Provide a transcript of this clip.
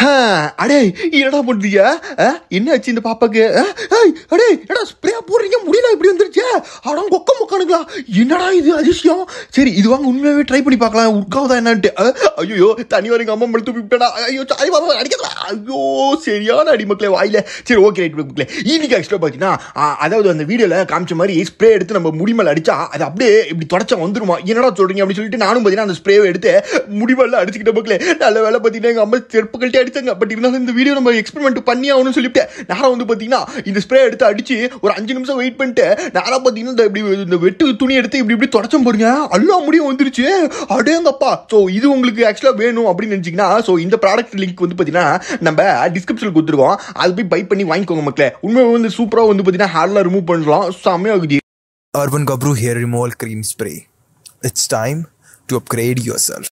அடே என்னடா பண்றீங்க ஆ, என்ன ஆச்சு இந்த பாப்பாக்கு ஆ, ஏய், அடே என்னடா ஸ்ப்ரே போடுறீங்க முடியல இப்படி வந்துருச்சு அடா கொக்க முக்கானுங்களா என்னடா இது அதிசயம் சரி இது வாங்க உண்மையாவே ட்ரை பண்ணி பார்க்கலாம் உட்காவதா என்னன்ட்டு ஐயோ தனி வரைக்கும் அம்மா மழுத்து விட்டடா ஐயோ சாய் பாபா அடிக்கலாம் ஐயோ சரியான அடி மக்களே வாயில சரி ஓகே ரைட் மக்களே இன்னைக்கு ஆக்சுவலாக பார்த்தீங்கன்னா ஆ, அதாவது அந்த வீடியோவில் காமிச்ச மாதிரி ஸ்ப்ரே எடுத்து நம்ம முடி மேல அடிச்சா அது அப்படியே இப்படி தொடச்சா வந்துருமா என்னடா சொல்றீங்க அப்படின்னு சொல்லிட்டு நானும் பார்த்தீங்கன்னா அந்த ஸ்ப்ரேவை எடுத்து முடிவெல்லாம் அடிச்சுக்கிட்ட மக்களே நல்ல வேலை பார்த்தீங்கன்னா எங்கள் அம்மா செருப்பு கழட்டி அடிச்சாங்க பட் இருந்தாலும் இந்த வீடியோ நம்ம எக்ஸ்பெரிமெண்ட் பண்ணி ஆகணும்னு சொல்லிட்டு நான் வந்து பார்த்தீங்கன்னா இந்த ஸ்ப்ரே எடுத்து அடிச்சு ஒரு அஞ்சு நிமிஷம் வெயிட் பண்ணிட்டு நேராக பார்த்தீங்கன்னா இந்த இப்படி இந்த வெட்டு துணி எடுத்து இப்படி இப்படி தொடச்சோம் பாருங்க எல்லா முடியும் வந்துருச்சு அடேங்கப்பா ஸோ இது உங்களுக்கு ஆக்சுவலாக வேணும் அப்படின்னு நினச்சிங்கன்னா ஸோ இந்த ப்ராடக்ட் லிங்க் வந்து பார்த்தீங்கன்னா நம்ம டிஸ்கிரிப்ஷனில் கொடுத்துருவோம் அது போய் பை பண்ணி வாங்கிக்கோங்க மக்களே உண்மையாக வந்து சூப்பராக வந்து பார்த்தீங்கன்னா ஹேர்லாம் ரிமூவ் பண்ணலாம் செம்மையாகுது Urban Gabru Hair Removal Cream Spray. It's time to upgrade yourself.